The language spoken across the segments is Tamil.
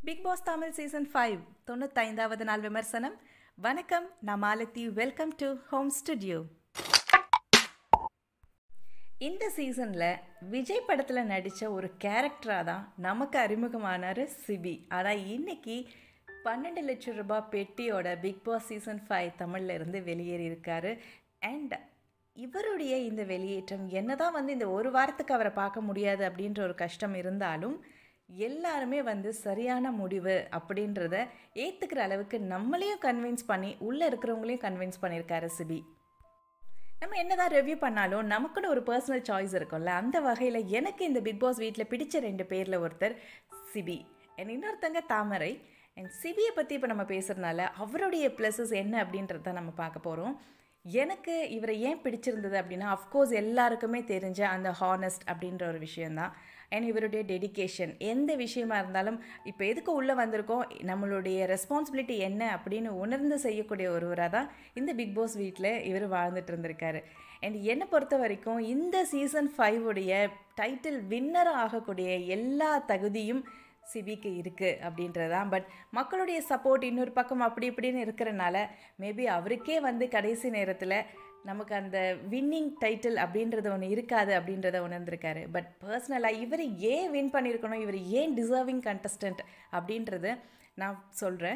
big Boss Tamil season five தொண்ணூத்தைந்தாவது நாள் விமர்சனம் வணக்கம் நான் Malathi welcome to home studio இந்த சீசனில் விஜய் படத்தில் நடித்த ஒரு கேரக்டராக தான் நமக்கு அறிமுகமானார் சிபி ஆனால் இன்னைக்கு பன்னெண்டு லட்சம் ரூபாய் பெட்டியோட பிக் பாஸ் சீசன் ஃபைவ் தமிழில் இருந்து வெளியேறியிருக்காரு அண்ட் இவருடைய இந்த வெளியேற்றம் என்னதான் வந்து இந்த ஒரு வாரத்துக்கு அவரை பார்க்க முடியாது அப்படின்ற ஒரு கஷ்டம் இருந்தாலும் எல்லாருமே வந்து சரியான முடிவு அப்படின்றத ஏற்றுக்கிற அளவுக்கு நம்மளையும் கன்வின்ஸ் பண்ணி உள்ளே இருக்கிறவங்களையும் கன்வின்ஸ் பண்ணியிருக்காரு சிபி நம்ம என்னதான் ரிவ்யூ பண்ணாலும் நமக்குன்னு ஒரு பர்சனல் சாய்ஸ் இருக்கும்ல அந்த வகையில் எனக்கு இந்த பிக் பாஸ் வீட்டில் பிடிச்ச ரெண்டு பேரில் ஒருத்தர் சிபி அண்ட் இன்னொருத்தங்க தாமரை அண்ட் சிபியை பற்றி இப்போ நம்ம பேசுகிறதுனால அவருடைய ப்ளஸஸ் என்ன அப்படின்றத நம்ம பார்க்க போகிறோம் எனக்கு இவரை ஏன் பிடிச்சிருந்தது அப்படின்னா அஃப்கோர்ஸ் எல்லாருக்குமே தெரிஞ்ச அந்த ஹானஸ்ட் அப்படின்ற ஒரு விஷயந்தான் அண்ட் இவருடைய டெடிக்கேஷன் எந்த விஷயமா இருந்தாலும் இப்போ எதுக்கு உள்ளே வந்திருக்கோம் நம்மளுடைய ரெஸ்பான்சிபிலிட்டி என்ன அப்படின்னு உணர்ந்து செய்யக்கூடிய ஒருவராக தான் இந்த பிக் பாஸ் வீட்டில் இவர் வாழ்ந்துட்டு இருந்திருக்காரு அண்ட் என்னை பொறுத்த வரைக்கும் இந்த சீசன் ஃபைவ் உடைய டைட்டில் வின்னர் ஆகக்கூடிய எல்லா தகுதியும் சிபிக்கு இருக்குது அப்படின்றதான் பட் மக்களுடைய சப்போர்ட் இன்னொரு பக்கம் அப்படி இப்படின்னு இருக்கிறனால மேபி அவருக்கே வந்து கடைசி நேரத்தில் நமக்கு அந்த வின்னிங் டைட்டில் அப்படின்றது ஒன்று இருக்காது அப்படின்றத உணர்ந்திருக்காரு பட் பர்சனலாக இவர் ஏன் வின் பண்ணியிருக்கணும் இவர் ஏன் டிசர்விங் கண்டஸ்டன்ட் அப்படின்றது நான் சொல்கிறேன்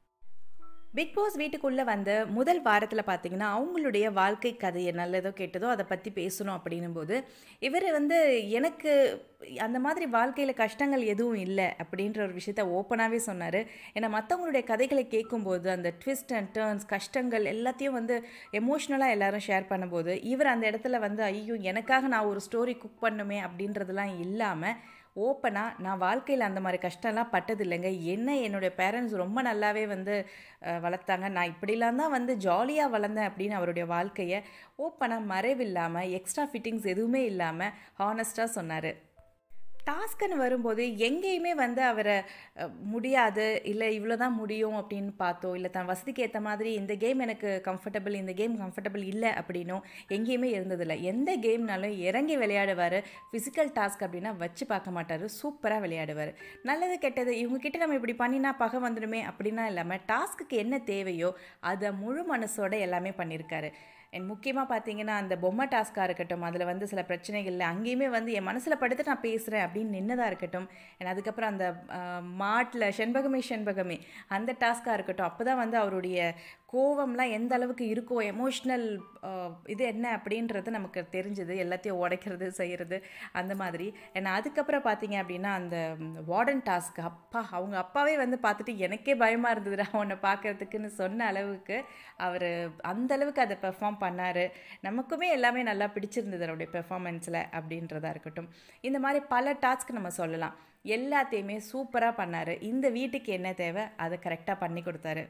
பிக் பாஸ் வீட்டுக்குள்ளே வந்த முதல் வாரத்தில் பார்த்தீங்கன்னா அவங்களுடைய வாழ்க்கை கதையை நல்லதோ கெட்டதோ அதை பற்றி பேசணும் அப்படின்னும் போது இவர் வந்து எனக்கு அந்த மாதிரி வாழ்க்கையில் கஷ்டங்கள் எதுவும் இல்லை அப்படின்ற ஒரு விஷயத்த ஓப்பனாகவே சொன்னார் ஏன்னா மற்றவங்களுடைய கதைகளை கேட்கும்போது அந்த ட்விஸ்ட் அண்ட் டேர்ன்ஸ் கஷ்டங்கள் எல்லாத்தையும் வந்து எமோஷ்னலாக எல்லாரும் ஷேர் பண்ணும்போது இவர் அந்த இடத்துல வந்து ஐயோ எனக்காக நான் ஒரு ஸ்டோரி குக் பண்ணுமே அப்படின்றதெல்லாம் இல்லாமல் ஓப்பனாக நான் வாழ்க்கையில் அந்த மாதிரி கஷ்டம்லாம் பட்டது இல்லைங்க என்ன என்னுடைய பேரண்ட்ஸ் ரொம்ப நல்லாவே வந்து வளர்த்தாங்க நான் இப்படிலாம் தான் வந்து ஜாலியாக வளர்ந்தேன் அப்படின்னு அவருடைய வாழ்க்கையை ஓப்பனாக மறைவில்லாமல் எக்ஸ்ட்ரா ஃபிட்டிங்ஸ் எதுவுமே இல்லாமல் ஹானஸ்ட்டாக சொன்னார் டாஸ்க்குன்னு வரும்போது எங்கேயுமே வந்து அவரை முடியாது இல்லை இவ்வளோ தான் முடியும் அப்படின்னு பார்த்தோ இல்லை தன் வசதிக்கு ஏற்ற மாதிரி இந்த கேம் எனக்கு கம்ஃபர்டபுள் இந்த கேம் கம்ஃபர்டபுள் இல்லை அப்படின்னும் எங்கேயுமே இருந்ததில்லை எந்த கேம்னாலும் இறங்கி விளையாடுவார் ஃபிசிக்கல் டாஸ்க் அப்படின்னா வச்சு பார்க்க மாட்டார் சூப்பராக விளையாடுவார் நல்லது கெட்டது இவங்ககிட்ட நம்ம இப்படி பண்ணினா பகை வந்துடுமே அப்படின்னா இல்லாமல் டாஸ்க்குக்கு என்ன தேவையோ அதை முழு மனசோட எல்லாமே பண்ணியிருக்காரு அண்ட் முக்கியமாக பார்த்தீங்கன்னா அந்த பொம்மை டாஸ்க்காக இருக்கட்டும் அதில் வந்து சில பிரச்சனைகள் அங்கேயுமே வந்து என் மனசில் படுத்து நான் பேசுகிறேன் அப்படின்னு நின்னதாக இருக்கட்டும் அண்ட் அதுக்கப்புறம் அந்த மாட்டில் செண்பகமே செண்பகமே அந்த டாஸ்க்காக இருக்கட்டும் அப்போ தான் வந்து அவருடைய கோவம்லாம் எந்த அளவுக்கு இருக்கோ எமோஷ்னல் இது என்ன அப்படின்றது நமக்கு தெரிஞ்சது எல்லாத்தையும் உடைக்கிறது செய்கிறது அந்த மாதிரி ஏன்னா அதுக்கப்புறம் பார்த்தீங்க அப்படின்னா அந்த வார்டன் டாஸ்க் அப்பா அவங்க அப்பாவே வந்து பார்த்துட்டு எனக்கே பயமாக இருந்தது அவனை பார்க்குறதுக்குன்னு சொன்ன அளவுக்கு அவர் அந்த அளவுக்கு அதை பெர்ஃபார்ம் பண்ணார் நமக்குமே எல்லாமே நல்லா பிடிச்சிருந்தது அவருடைய பெர்ஃபார்மன்ஸில் அப்படின்றதா இருக்கட்டும் இந்த மாதிரி பல டாஸ்க் நம்ம சொல்லலாம் எல்லாத்தையுமே சூப்பராக பண்ணார் இந்த வீட்டுக்கு என்ன தேவை அதை கரெக்டாக பண்ணி கொடுத்தாரு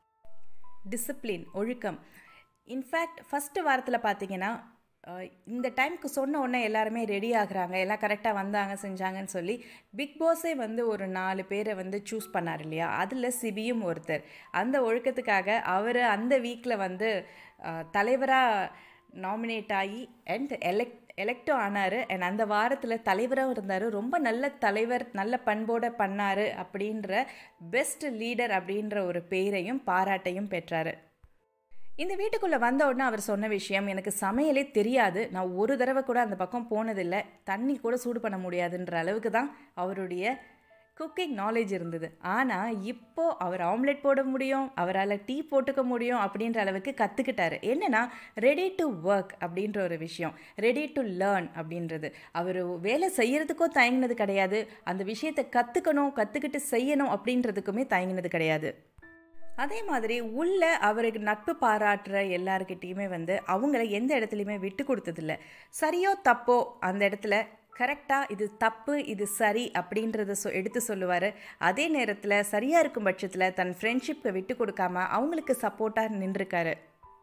டிசிப்ளின் ஒழுக்கம் இன்ஃபேக்ட் ஃபஸ்ட்டு வாரத்தில் பார்த்தீங்கன்னா இந்த டைமுக்கு சொன்ன உடனே எல்லாருமே ரெடி ஆகுறாங்க எல்லாம் கரெக்டாக வந்தாங்க செஞ்சாங்கன்னு சொல்லி பிக் பாஸே வந்து ஒரு நாலு பேரை வந்து சூஸ் பண்ணார் இல்லையா அதில் சிபியும் ஒருத்தர் அந்த ஒழுக்கத்துக்காக அவர் அந்த வீக்கில் வந்து தலைவராக நாமினேட் ஆகி அண்ட் எலெக்ட் எலெக்டும் ஆனார் அண்ட் அந்த வாரத்தில் தலைவராகவும் இருந்தார் ரொம்ப நல்ல தலைவர் நல்ல பண்போடு பண்ணார் அப்படின்ற பெஸ்ட் லீடர் அப்படின்ற ஒரு பேரையும் பாராட்டையும் பெற்றார் இந்த வீட்டுக்குள்ளே வந்த உடனே அவர் சொன்ன விஷயம் எனக்கு சமையலே தெரியாது நான் ஒரு தடவை கூட அந்த பக்கம் போனதில்லை தண்ணி கூட சூடு பண்ண முடியாதுன்ற அளவுக்கு தான் அவருடைய குக்கிங் நாலேஜ் இருந்தது ஆனால் இப்போது அவர் ஆம்லெட் போட முடியும் அவரால் டீ போட்டுக்க முடியும் அப்படின்ற அளவுக்கு கற்றுக்கிட்டாரு என்னென்னா ரெடி டு ஒர்க் அப்படின்ற ஒரு விஷயம் ரெடி டு லேர்ன் அப்படின்றது அவர் வேலை செய்கிறதுக்கோ தயங்கினது கிடையாது அந்த விஷயத்தை கற்றுக்கணும் கற்றுக்கிட்டு செய்யணும் அப்படின்றதுக்குமே தயங்கினது கிடையாது அதே மாதிரி உள்ள அவருக்கு நட்பு பாராட்டுற எல்லாருக்கிட்டேயுமே வந்து அவங்கள எந்த இடத்துலையுமே விட்டு கொடுத்ததில்ல சரியோ தப்போ அந்த இடத்துல கரெக்டாக இது தப்பு இது சரி அப்படின்றத சொ எடுத்து சொல்லுவார் அதே நேரத்தில் சரியாக இருக்கும் பட்சத்தில் தன் ஃப்ரெண்ட்ஷிப்பை விட்டு கொடுக்காம அவங்களுக்கு சப்போர்ட்டாக நின்றுருக்காரு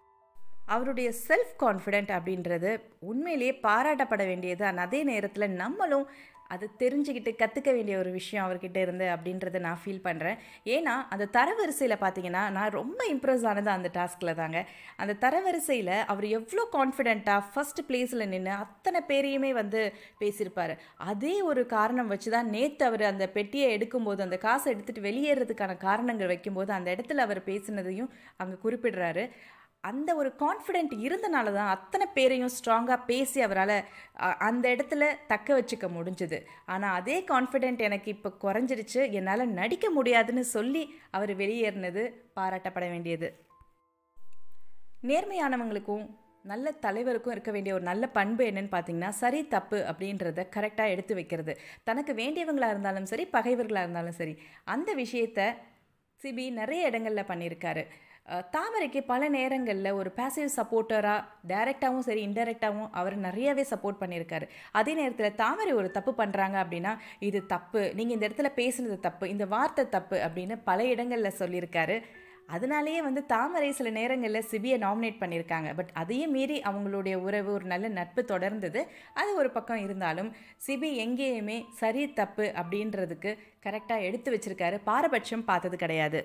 அவருடைய செல்ஃப் கான்ஃபிடென்ட் அப்படின்றது உண்மையிலேயே பாராட்டப்பட வேண்டியது அதே நேரத்தில் நம்மளும் அது தெரிஞ்சுக்கிட்டு கற்றுக்க வேண்டிய ஒரு விஷயம் அவர்கிட்ட இருந்து அப்படின்றத நான் ஃபீல் பண்ணுறேன் ஏன்னா அந்த தரவரிசையில் பார்த்தீங்கன்னா நான் ரொம்ப இம்ப்ரெஸ் ஆனது அந்த டாஸ்கில் தாங்க அந்த தரவரிசையில் அவர் எவ்வளோ கான்ஃபிடென்ட்டாக ஃபஸ்ட் பிளேஸில் நின்று அத்தனை பேரையுமே வந்து பேசியிருப்பார் அதே ஒரு காரணம் வச்சு தான் நேற்று அவர் அந்த பெட்டியை எடுக்கும்போது அந்த காசை எடுத்துகிட்டு வெளியேறதுக்கான காரணங்கள் வைக்கும்போது அந்த இடத்துல அவர் பேசினதையும் அங்கே குறிப்பிடுறாரு அந்த ஒரு கான்ஃபிடென்ட் இருந்தனால தான் அத்தனை பேரையும் ஸ்ட்ராங்காக பேசி அவரால் அந்த இடத்துல தக்க வச்சுக்க முடிஞ்சுது ஆனால் அதே கான்ஃபிடென்ட் எனக்கு இப்போ குறைஞ்சிருச்சு என்னால் நடிக்க முடியாதுன்னு சொல்லி அவர் வெளியேறினது பாராட்டப்பட வேண்டியது நேர்மையானவங்களுக்கும் நல்ல தலைவருக்கும் இருக்க வேண்டிய ஒரு நல்ல பண்பு என்னன்னு பார்த்தீங்கன்னா சரி தப்பு அப்படின்றத கரெக்டாக எடுத்து வைக்கிறது தனக்கு வேண்டியவங்களாக இருந்தாலும் சரி பகைவர்களாக இருந்தாலும் சரி அந்த விஷயத்த சிபி நிறைய இடங்களில் பண்ணியிருக்காரு தாமரைக்கு பல நேரங்களில் ஒரு பேசிவ் சப்போர்ட்டராக டைரெக்டாகவும் சரி இன்டெரக்டாகவும் அவர் நிறையவே சப்போர்ட் பண்ணியிருக்காரு அதே நேரத்தில் தாமரை ஒரு தப்பு பண்ணுறாங்க அப்படின்னா இது தப்பு நீங்கள் இந்த இடத்துல பேசுனது தப்பு இந்த வார்த்தை தப்பு அப்படின்னு பல இடங்களில் சொல்லியிருக்காரு அதனாலேயே வந்து தாமரை சில நேரங்களில் சிபியை நாமினேட் பண்ணியிருக்காங்க பட் அதையும் மீறி அவங்களுடைய உறவு ஒரு நல்ல நட்பு தொடர்ந்தது அது ஒரு பக்கம் இருந்தாலும் சிபி எங்கேயுமே சரி தப்பு அப்படின்றதுக்கு கரெக்டாக எடுத்து வச்சிருக்காரு பாரபட்சம் பார்த்தது கிடையாது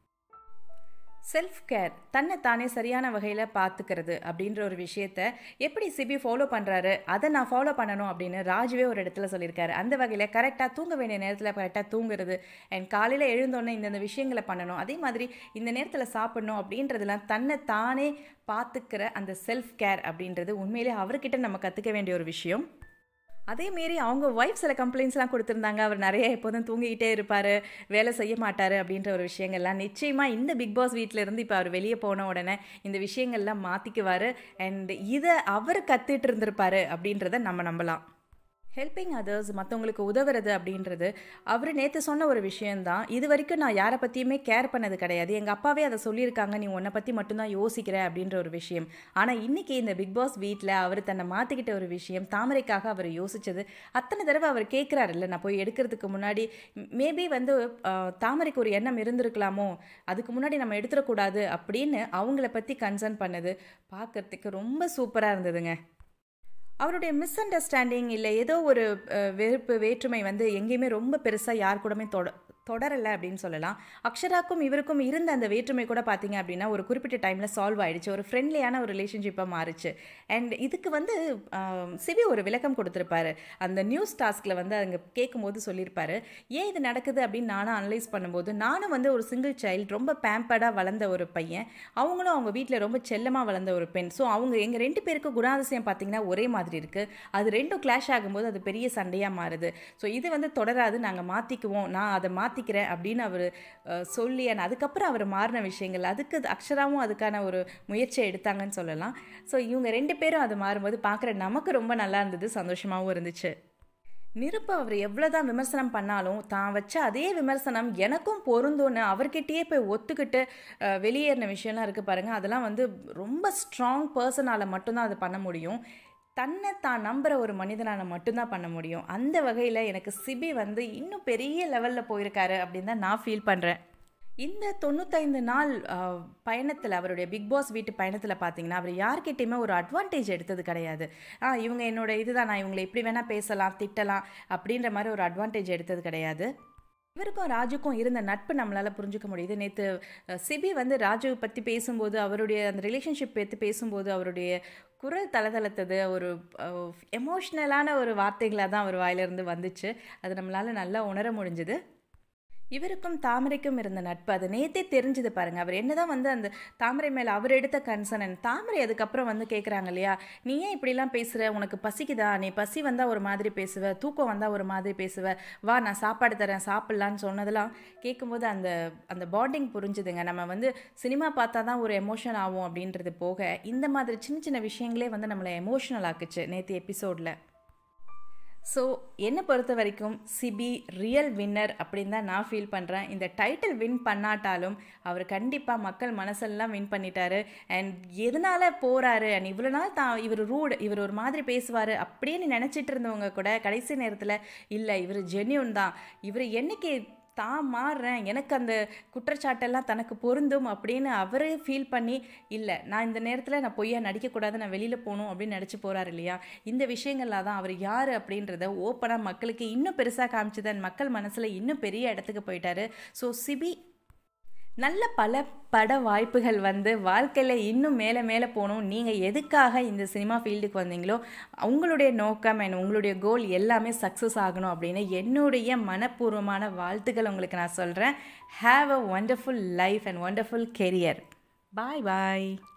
செல்ஃப் கேர் தன்னை தானே சரியான வகையில் பார்த்துக்கிறது அப்படின்ற ஒரு விஷயத்த எப்படி சிபி ஃபாலோ பண்ணுறாரு அதை நான் ஃபாலோ பண்ணணும் அப்படின்னு ராஜுவே ஒரு இடத்துல சொல்லியிருக்காரு அந்த வகையில் கரெக்டாக தூங்க வேண்டிய நேரத்தில் கரெக்டாக தூங்குறது அண்ட் காலையில் எழுந்தோன்னே இந்தந்த விஷயங்களை பண்ணணும் அதே மாதிரி இந்த நேரத்தில் சாப்பிடணும் அப்படின்றதுலாம் தன்னை தானே பார்த்துக்கிற அந்த செல்ஃப் கேர் அப்படின்றது உண்மையிலே அவர்கிட்ட நம்ம கற்றுக்க வேண்டிய ஒரு விஷயம் அதேமாரி அவங்க ஒய்ஃப் சில கம்ப்ளைண்ட்ஸ்லாம் கொடுத்துருந்தாங்க அவர் நிறைய எப்போதும் தூங்கிக்கிட்டே இருப்பார் வேலை செய்ய மாட்டார் அப்படின்ற ஒரு விஷயங்கள்லாம் நிச்சயமாக இந்த பிக் பாஸ் வீட்டிலேருந்து இப்போ அவர் வெளியே போன உடனே இந்த விஷயங்கள்லாம் மாற்றிக்குவார் அண்ட் இதை அவர் கற்றுட்டு இருந்திருப்பாரு அப்படின்றத நம்ம நம்பலாம் ஹெல்பிங் அதர்ஸ் மற்றவங்களுக்கு உதவுறது அப்படின்றது அவர் நேற்று சொன்ன ஒரு விஷயந்தான் இது வரைக்கும் நான் யாரை பற்றியுமே கேர் பண்ணது கிடையாது எங்கள் அப்பாவே அதை சொல்லியிருக்காங்க நீ உன்னை பற்றி மட்டும்தான் யோசிக்கிற அப்படின்ற ஒரு விஷயம் ஆனால் இன்றைக்கி இந்த பிக் பாஸ் வீட்டில் அவர் தன்னை மாற்றிக்கிட்ட ஒரு விஷயம் தாமரைக்காக அவர் யோசித்தது அத்தனை தடவை அவர் கேட்குறாரு இல்லை நான் போய் எடுக்கிறதுக்கு முன்னாடி மேபி வந்து தாமரைக்கு ஒரு எண்ணம் இருந்திருக்கலாமோ அதுக்கு முன்னாடி நம்ம எடுத்துடக்கூடாது அப்படின்னு அவங்கள பற்றி கன்சர்ன் பண்ணது பார்க்குறதுக்கு ரொம்ப சூப்பராக இருந்ததுங்க அவருடைய மிஸ் அண்டர்ஸ்டாண்டிங் இல்லை ஏதோ ஒரு வெறுப்பு வேற்றுமை வந்து எங்கேயுமே ரொம்ப பெருசாக யார் கூடமே தொட தொடரலை அப்படின்னு சொல்லலாம் அக்ஷராக்கும் இவருக்கும் இருந்த அந்த வேற்றுமை கூட பார்த்தீங்க அப்படின்னா ஒரு குறிப்பிட்ட டைமில் சால்வ் ஆயிடுச்சு ஒரு ஃப்ரெண்ட்லியான ஒரு ரிலேஷன்ஷிப்பாக மாறுச்சு அண்ட் இதுக்கு வந்து சிவி ஒரு விளக்கம் கொடுத்துருப்பாரு அந்த நியூஸ் டாஸ்கில் வந்து அங்கே கேட்கும்போது சொல்லியிருப்பாரு ஏன் இது நடக்குது அப்படின்னு நானும் அனலைஸ் பண்ணும்போது நானும் வந்து ஒரு சிங்கிள் சைல்டு ரொம்ப பேம்பர்டாக வளர்ந்த ஒரு பையன் அவங்களும் அவங்க வீட்டில் ரொம்ப செல்லமாக வளர்ந்த ஒரு பெண் ஸோ அவங்க எங்கள் ரெண்டு பேருக்கு குணாதிசயம் பார்த்தீங்கன்னா ஒரே மாதிரி இருக்குது அது ரெண்டும் கிளாஷ் ஆகும்போது அது பெரிய சண்டையாக மாறுது ஸோ இது வந்து தொடராது நாங்கள் மாற்றிக்குவோம் நான் அதை மாற்றிக்கிறேன் அப்படின்னு அவர் சொல்லி அண்ட் அதுக்கப்புறம் அவர் மாறின விஷயங்கள் அதுக்கு அக்ஷராவும் அதுக்கான ஒரு முயற்சியை எடுத்தாங்கன்னு சொல்லலாம் ஸோ இவங்க ரெண்டு பேரும் அது மாறும்போது பார்க்குற நமக்கு ரொம்ப நல்லா இருந்தது சந்தோஷமாகவும் இருந்துச்சு நிருப்ப அவர் எவ்வளோதான் விமர்சனம் பண்ணாலும் தான் வச்ச அதே விமர்சனம் எனக்கும் பொருந்தும்னு அவர்கிட்டயே போய் ஒத்துக்கிட்டு வெளியேறின விஷயம்லாம் இருக்குது பாருங்கள் அதெல்லாம் வந்து ரொம்ப ஸ்ட்ராங் பர்சனால் மட்டும்தான் அது பண்ண முடியும் தன்னை தான் நம்புகிற ஒரு மனிதனால் மட்டும்தான் பண்ண முடியும் அந்த வகையில் எனக்கு சிபி வந்து இன்னும் பெரிய லெவலில் போயிருக்காரு அப்படின்னு தான் நான் ஃபீல் பண்ணுறேன் இந்த தொண்ணூத்தைந்து நாள் பயணத்தில் அவருடைய பிக் பாஸ் வீட்டு பயணத்தில் பார்த்தீங்கன்னா அவர் யார்கிட்டையுமே ஒரு அட்வான்டேஜ் எடுத்தது கிடையாது ஆ இவங்க என்னோட இதுதான் நான் இவங்களை எப்படி வேணால் பேசலாம் திட்டலாம் அப்படின்ற மாதிரி ஒரு அட்வான்டேஜ் எடுத்தது கிடையாது இவருக்கும் ராஜுக்கும் இருந்த நட்பு நம்மளால் புரிஞ்சுக்க முடியுது நேற்று சிபி வந்து ராஜுவை பற்றி பேசும்போது அவருடைய அந்த ரிலேஷன்ஷிப் பற்றி பேசும்போது அவருடைய குரல் தளதளத்தது ஒரு எமோஷ்னலான ஒரு வார்த்தைகளாக தான் அவர் வாயிலிருந்து வந்துச்சு அது நம்மளால் நல்லா உணர முடிஞ்சுது இவருக்கும் தாமரைக்கும் இருந்த நட்பு அது நேத்தே தெரிஞ்சது பாருங்க அவர் என்னதான் வந்து அந்த தாமரை மேலே அவர் எடுத்த கன்சர்ன் தாமரை அதுக்கப்புறம் வந்து கேட்குறாங்க இல்லையா நீ ஏன் இப்படிலாம் பேசுகிற உனக்கு பசிக்குதா நீ பசி வந்தால் ஒரு மாதிரி பேசுவ தூக்கம் வந்தால் ஒரு மாதிரி பேசுவ வா நான் சாப்பாடு தரேன் சாப்பிட்லான்னு சொன்னதெல்லாம் கேட்கும்போது அந்த அந்த பாண்டிங் புரிஞ்சுதுங்க நம்ம வந்து சினிமா பார்த்தா தான் ஒரு எமோஷன் ஆகும் அப்படின்றது போக இந்த மாதிரி சின்ன சின்ன விஷயங்களே வந்து நம்மளை எமோஷனல் ஆக்குச்சு நேற்று எபிசோடில் ஸோ என்னை பொறுத்த வரைக்கும் சிபி ரியல் வின்னர் அப்படின்னு தான் நான் ஃபீல் பண்ணுறேன் இந்த டைட்டில் வின் பண்ணாட்டாலும் அவர் கண்டிப்பாக மக்கள் மனசெல்லாம் வின் பண்ணிட்டாரு அண்ட் எதனால் போகிறாரு அண்ட் இவ்வளோ நாள் தான் இவர் ரூட் இவர் ஒரு மாதிரி பேசுவார் அப்படின்னு நினச்சிட்டு இருந்தவங்க கூட கடைசி நேரத்தில் இல்லை இவர் ஜென்யூன் தான் இவர் என்னைக்கு தான் மாறுறேன் எனக்கு அந்த குற்றச்சாட்டெல்லாம் தனக்கு பொருந்தும் அப்படின்னு அவரே ஃபீல் பண்ணி இல்லை நான் இந்த நேரத்தில் நான் பொய்யா நடிக்கக்கூடாது நான் வெளியில் போகணும் அப்படின்னு நினச்சி போகிறார் இல்லையா இந்த விஷயங்கள்லாம் தான் அவர் யார் அப்படின்றத ஓப்பனாக மக்களுக்கு இன்னும் பெருசாக காமிச்சுதான் மக்கள் மனசில் இன்னும் பெரிய இடத்துக்கு போயிட்டாரு ஸோ சிபி நல்ல பல பட வாய்ப்புகள் வந்து வாழ்க்கையில் இன்னும் மேலே மேலே போகணும் நீங்கள் எதுக்காக இந்த சினிமா ஃபீல்டுக்கு வந்தீங்களோ உங்களுடைய நோக்கம் அண்ட் உங்களுடைய கோல் எல்லாமே சக்ஸஸ் ஆகணும் அப்படின்னு என்னுடைய மனப்பூர்வமான வாழ்த்துக்கள் உங்களுக்கு நான் சொல்கிறேன் have a wonderful life and wonderful career bye bye